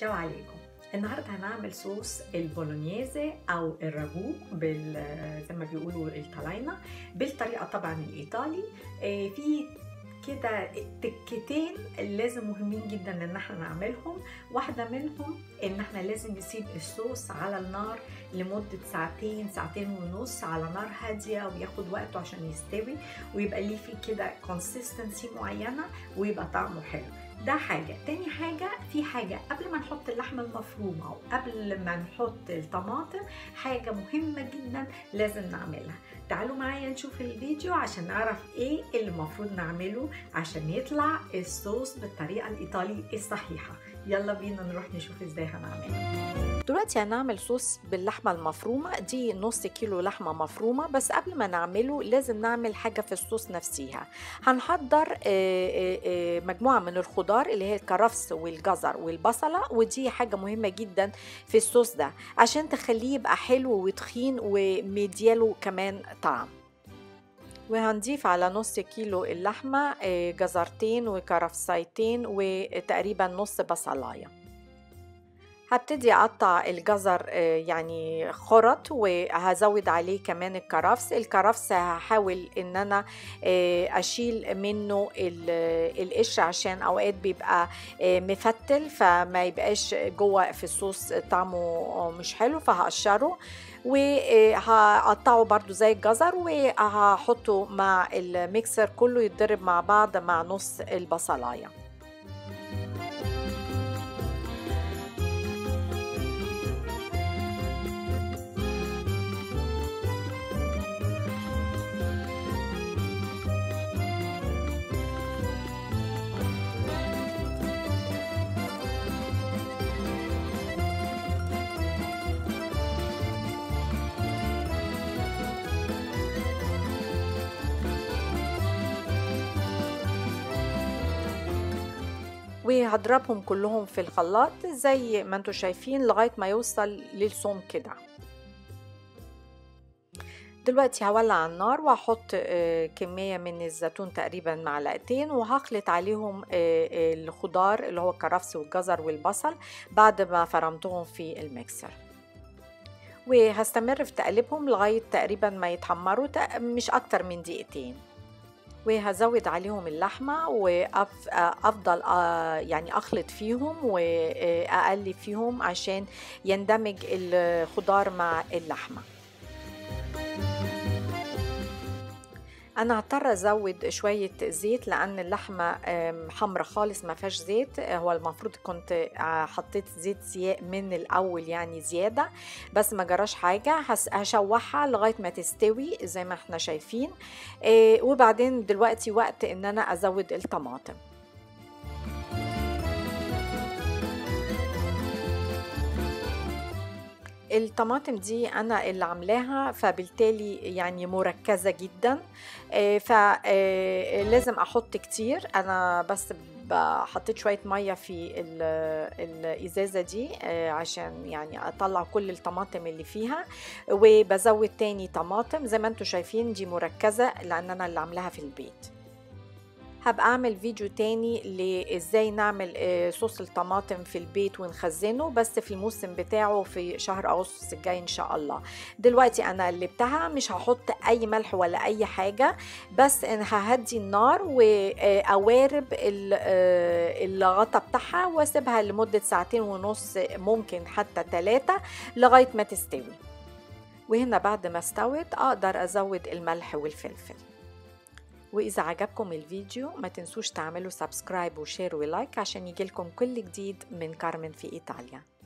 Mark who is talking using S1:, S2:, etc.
S1: تشاو عليكم النهارده هنعمل صوص البولونيزي او الراجو بال زي ما بيقولوا الطلاينه بالطريقه طبعا الايطالي آه، في كده تكتين لازم مهمين جدا ان احنا نعملهم واحده منهم ان احنا لازم نسيب الصوص على النار لمده ساعتين ساعتين ونص على نار هاديه وياخد وقته عشان يستوي ويبقى ليه فيه كده كونسيستنسي معينه ويبقى طعمه حلو ده حاجة تاني حاجة في حاجة قبل ما نحط اللحمة المفرومة وقبل ما نحط الطماطم حاجة مهمة جدا لازم نعملها تعالوا معايا نشوف الفيديو عشان نعرف ايه اللي المفروض نعمله عشان يطلع الصوص بالطريقة الإيطالي الصحيحة يلا بينا نروح نشوف ازاي هنعمله
S2: دلوقتي هنعمل صوص باللحمة المفرومة دي نص كيلو لحمة مفرومة بس قبل ما نعمله لازم نعمل حاجة في الصوص نفسيها هنحضر مجموعة من الخضار اللي هي الكرفس والجزر والبصلة ودي حاجة مهمة جدا في الصوص ده عشان تخليه يبقى حلو وتخين ومدياله كمان طعم وهنضيف على نص كيلو اللحمة جزرتين وكرفسايتين وتقريبا نص بصلايه هبتدي اقطع الجزر يعني خرط وهزود عليه كمان الكرفس الكرفس هحاول ان انا اشيل منه القشر عشان اوقات بيبقى مفتل فما يبقاش جوه في الصوص طعمه مش حلو فهقشره وهقطعه برضو زي الجزر وهحطه مع الميكسر كله يتضرب مع بعض مع نص البصلايه وهضربهم كلهم في الخلاط زي ما انتم شايفين لغاية ما يوصل للصوم كده دلوقتي هولع النار وهحط كمية من الزيتون تقريبا معلقتين وهخلط عليهم الخضار اللي هو الكرفس والجزر والبصل بعد ما فرمتهم في الميكسر وهستمر في تقليبهم لغاية تقريبا ما يتحمروا مش أكتر من دقيقتين وهزود عليهم اللحمة وأفضل يعني أخلط فيهم وأقلب فيهم عشان يندمج الخضار مع اللحمة انا هضطر ازود شويه زيت لان اللحمه حمرا خالص ما فيهاش زيت هو المفروض كنت حطيت زيت زياء من الاول يعني زياده بس ما جراش حاجه هشوحها لغايه ما تستوي زي ما احنا شايفين وبعدين دلوقتي وقت ان انا ازود الطماطم الطماطم دي انا اللي عاملاها فبالتالي يعني مركزه جدا فلازم احط كتير انا بس حطيت شويه ميه في الازازه دي عشان يعني اطلع كل الطماطم اللي فيها وبزود تاني طماطم زي ما انتم شايفين دي مركزه لان انا اللي عاملاها في البيت هبقى اعمل فيديو تاني لازاي نعمل صوص الطماطم في البيت ونخزنه بس في الموسم بتاعه في شهر اغسطس الجاي ان شاء الله دلوقتي انا قلبتها مش هحط اي ملح ولا اي حاجه بس ههدي النار واوارب الغطا بتاعها واسيبها لمده ساعتين ونص ممكن حتى ثلاثه لغايه ما تستوي وهنا بعد ما استوت اقدر ازود الملح والفلفل وإذا عجبكم الفيديو ما تنسوش تعملوا سبسكرايب وشير ولايك عشان يجيلكم كل جديد من كارمن في إيطاليا